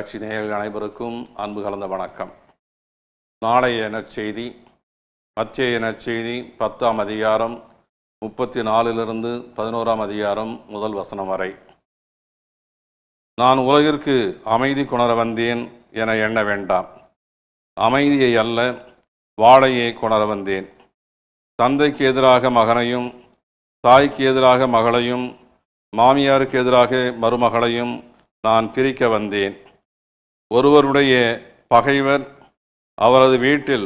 தொலைக்காட்சி நேயர்கள் அனைவருக்கும் அன்பு கலந்த வணக்கம் நாளைய நற்செய்தி மத்திய நற்செய்தி பத்தாம் அதிகாரம் முப்பத்தி நாலிலிருந்து பதினோராம் அதிகாரம் முதல் வசனம் வரை நான் உலகிற்கு அமைதி கொணர வந்தேன் என எண்ண வேண்டாம் அமைதியை அல்ல வாழையை கொணர வந்தேன் தந்தைக்கு எதிராக மகனையும் தாய்க்கு எதிராக மகளையும் மாமியாருக்கு எதிராக மருமகளையும் நான் பிரிக்க வந்தேன் ஒருவருடைய பகைவர் அவரது வீட்டில்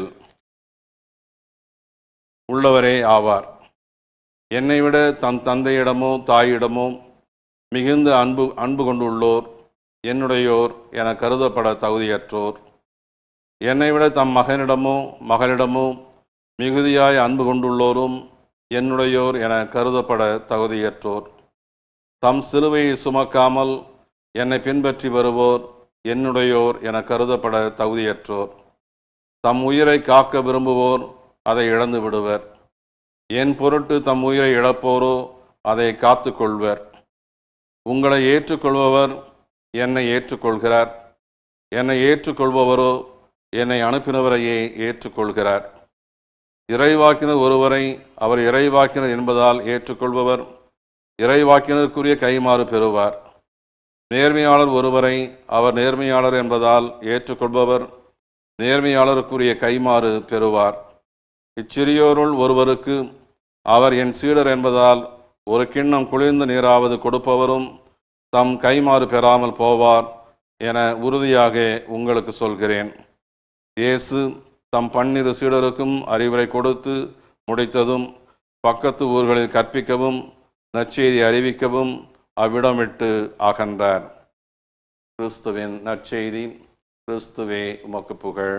உள்ளவரே ஆவார் என்னை விட தன் தந்தையிடமோ தாயிடமோ மிகுந்த அன்பு அன்பு கொண்டுள்ளோர் என்னுடையோர் என கருதப்பட தகுதியற்றோர் என்னை விட தம் மகனிடமோ மகளிடமோ மிகுதியாய் அன்பு கொண்டுள்ளோரும் என்னுடையோர் என கருதப்பட தகுதியற்றோர் தம் சிலுவையை சுமக்காமல் என்னை பின்பற்றி வருவோர் என்னுடையோர் என கருதப்பட தகுதியற்றோர் தம் உயிரை காக்க விரும்புவோர் அதை இழந்து விடுவர் என் பொருட்டு தம் உயிரை இழப்போரோ அதை காத்து கொள்வர் உங்களை ஏற்றுக்கொள்பவர் என்னை ஏற்றுக்கொள்கிறார் என்னை ஏற்றுக்கொள்பவரோ என்னை அனுப்பினவரையே ஏற்றுக்கொள்கிறார் இறைவாக்கினர் ஒருவரை அவர் இறைவாக்கினர் என்பதால் ஏற்றுக்கொள்பவர் இறைவாக்கினருக்குரிய கைமாறு பெறுவார் நேர்மையாளர் ஒருவரை அவர் நேர்மையாளர் என்பதால் ஏற்றுக்கொள்பவர் நேர்மையாளருக்குரிய கைமாறு பெறுவார் இச்சிறியோருள் ஒருவருக்கு அவர் என் சீடர் என்பதால் ஒரு கிண்ணம் குளிர்ந்த நீராவது கொடுப்பவரும் தம் கைமாறு பெறாமல் போவார் என உறுதியாக உங்களுக்கு சொல்கிறேன் இயேசு தம் பன்னிரு சீடருக்கும் அறிவுரை கொடுத்து முடித்ததும் பக்கத்து ஊர்களில் கற்பிக்கவும் நற்செய்தி அறிவிக்கவும் அவ்விடம் விட்டு அகன்றார் கிறிஸ்துவின் நற்செய்தி கிறிஸ்துவே உமக்கு புகழ்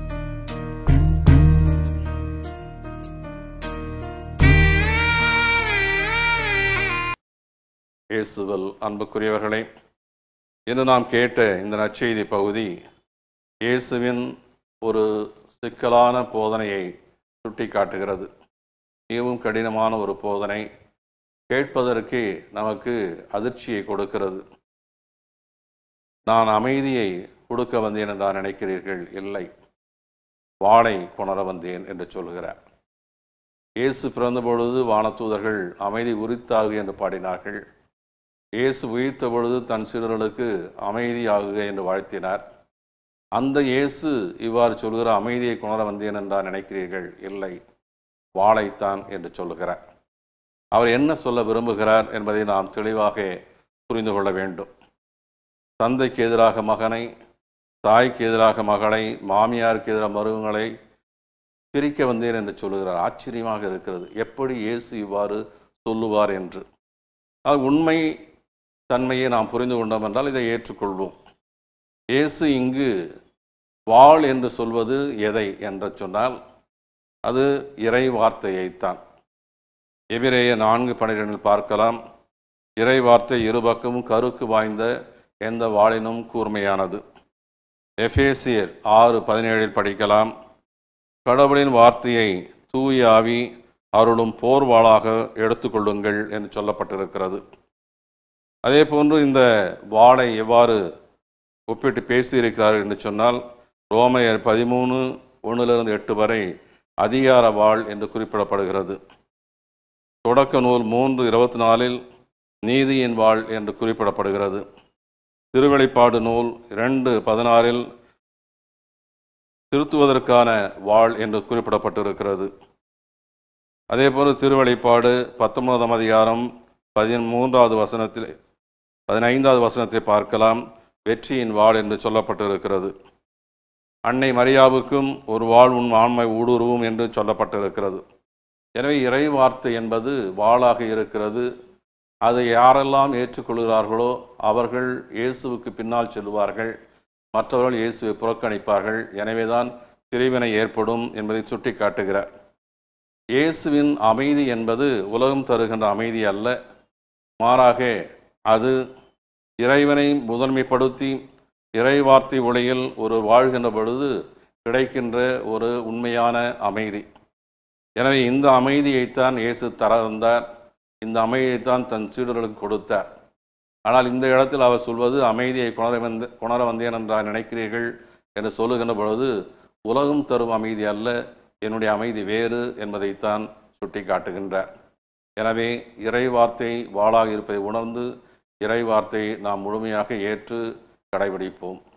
இயேசுவில் அன்புக்குரியவர்களே இன்று நாம் கேட்ட இந்த நற்செய்தி பகுதி இயேசுவின் ஒரு சிக்கலான போதனையை சுட்டி காட்டுகிறது மிகவும் கடினமான ஒரு போதனை கேட்பதற்கே நமக்கு அதிர்ச்சியை கொடுக்கிறது நான் அமைதியை கொடுக்க வந்தேன் என்று நான் நினைக்கிறீர்கள் இல்லை வாளை கொணர வந்தேன் என்று சொல்கிறார் இயேசு பிறந்த பொழுது வானதூதர்கள் அமைதி உரித்தாகு என்று பாடினார்கள் இயேசு உயிர்த்த பொழுது தன் சீடர்களுக்கு அமைதியாகுக என்று வாழ்த்தினார் அந்த இயேசு இவ்வாறு சொல்கிற அமைதியை கொணர வந்தேன் என்றார் நினைக்கிறீர்கள் இல்லை வாளைத்தான் என்று சொல்லுகிறார் அவர் என்ன சொல்ல விரும்புகிறார் என்பதை நாம் தெளிவாக புரிந்து கொள்ள வேண்டும் தந்தைக்கு எதிராக மகனை தாய்க்கு எதிராக மகளை மாமியாருக்கு எதிராக மருவங்களை பிரிக்க வந்தேன் என்று சொல்லுகிறார் ஆச்சரியமாக இருக்கிறது எப்படி இயேசு இவ்வாறு சொல்லுவார் என்று அது உண்மை தன்மையை நாம் புரிந்து கொண்டோம் என்றால் இதை ஏற்றுக்கொள்வோம் இயேசு இங்கு வாழ் என்று சொல்வது எதை என்று சொன்னால் அது இறை வார்த்தையைத்தான் எபிரேய நான்கு பன்னிரெண்டில் பார்க்கலாம் இறை வார்த்தை இருபக்கமும் கருக்கு வாய்ந்த எந்த வாளினும் கூர்மையானது எஃபேசியர் ஆறு பதினேழில் படிக்கலாம் கடவுளின் வார்த்தையை தூய ஆவி அருளும் போர்வாளாக எடுத்துக்கொள்ளுங்கள் என்று சொல்லப்பட்டிருக்கிறது அதே போன்று இந்த வாளை எவ்வாறு ஒப்பிட்டு பேசியிருக்கிறார்கள் என்று சொன்னால் ரோமையர் பதிமூணு ஒன்றிலிருந்து எட்டு வரை அதிகார வாழ் என்று குறிப்பிடப்படுகிறது தொடக்க நூல் மூன்று இருபத்தி நாலில் நீதியின் வாழ் என்று குறிப்பிடப்படுகிறது திருவெளிப்பாடு நூல் இரண்டு பதினாறில் திருத்துவதற்கான வாழ் என்று குறிப்பிடப்பட்டிருக்கிறது அதேபோல் திருவெளிப்பாடு பத்தொன்பதாம் அதிகாரம் பதிமூன்றாவது வசனத்தில் பதினைந்தாவது வசனத்தை பார்க்கலாம் வெற்றியின் வாழ் என்று சொல்லப்பட்டிருக்கிறது அன்னை மரியாவுக்கும் ஒரு வாழ் உன் ஆண்மை ஊடுருவும் என்று சொல்லப்பட்டிருக்கிறது எனவே இறை வார்த்தை என்பது வாளாக இருக்கிறது அதை யாரெல்லாம் ஏற்றுக்கொள்கிறார்களோ அவர்கள் இயேசுவுக்கு பின்னால் செல்வார்கள் மற்றவர்கள் இயேசுவை புறக்கணிப்பார்கள் எனவேதான் பிரிவினை ஏற்படும் என்பதை சுட்டி காட்டுகிறார் இயேசுவின் அமைதி என்பது உலகம் தருகின்ற அமைதி அல்ல மாறாக அது இறைவனை முதன்மைப்படுத்தி இறை வார்த்தை ஒளியில் ஒரு வாழ்கின்ற பொழுது கிடைக்கின்ற ஒரு உண்மையான அமைதி எனவே இந்த அமைதியைத்தான் இயேசு தர வந்தார் இந்த அமைதியைத்தான் தன் சீடர்களுக்கு கொடுத்தார் ஆனால் இந்த இடத்தில் அவர் சொல்வது அமைதியை கொணர வந்த கொணர வந்தேன் என்றால் நினைக்கிறீர்கள் என்று சொல்லுகின்ற பொழுது உலகம் தரும் அமைதி அல்ல என்னுடைய அமைதி வேறு என்பதைத்தான் சுட்டி காட்டுகின்றார் எனவே இறை வார்த்தை வாளாக இருப்பதை உணர்ந்து இறை வார்த்தையை நாம் முழுமையாக ஏற்று கடைபிடிப்போம்